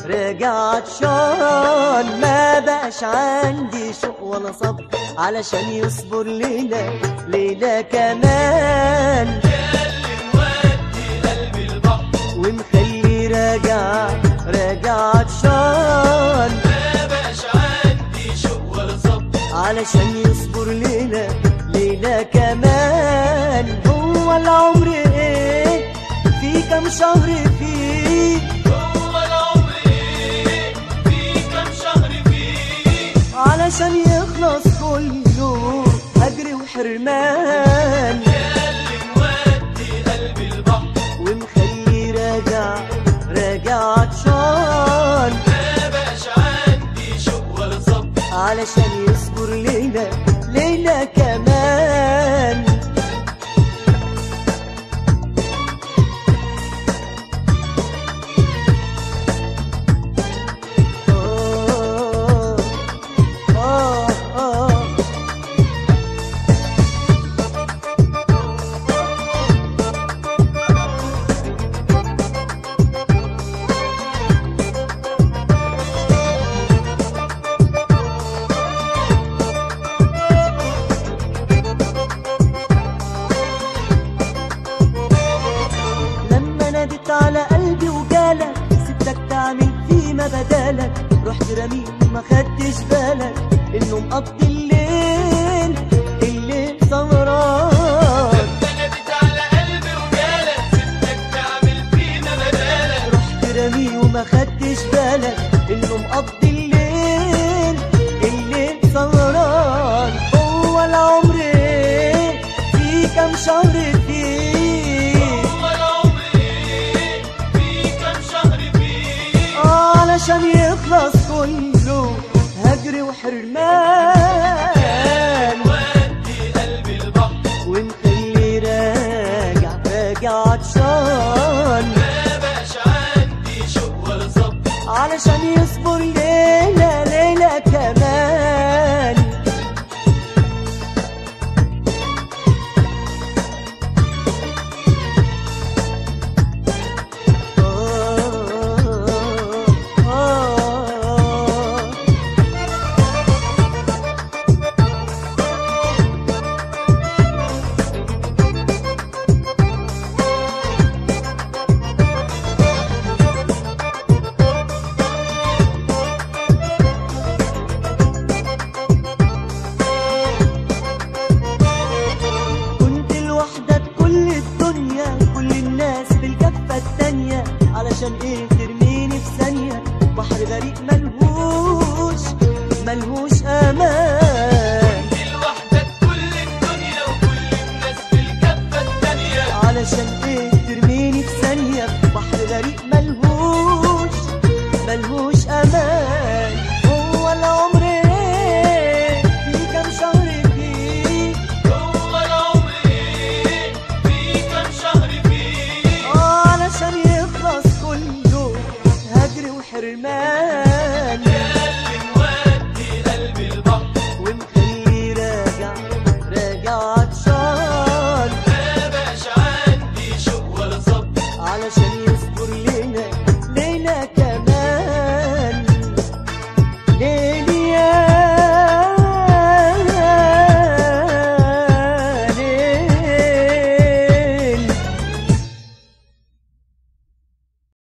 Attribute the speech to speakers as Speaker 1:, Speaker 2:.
Speaker 1: راجع عطشان ما بقاش عندي شوق ولا صبر علشان يصبر ليلة ليلة كمان ومخلي راجع راجع عطشان علشان يصبر ليلة ليلة كمان هو العمر ايه في كم شهر فيه علشان يخلص كله هجر وحرمان ومخلي راجع راجع عطشان علشان يصبر ليلة ليلة كمان آه آه آه لما نادت على قلبي وجالك سبتك تعمل فيما بدالك رحت رميت ما خدتش بالك انه مقضي الليل الليل سهران رحت رميه وما خدتش بالك انه مقضي الليل الليل سهران هو العمر ايه في كم شهر فيه آه علشان يخلص كله هجر وحرمان ونخلي راجع راجع عطشان علشان يصبر ليلة ليلة كمان آه آه كنت لوحدك كل الدنيا كل الناس في الكفة التانية علشان ايه ترميني في ثانية بحر غريق ملهوش ملهوش امان علشان ايه ترميني في ثانية بحر غريق ملهوش ملهوش امان هو العمر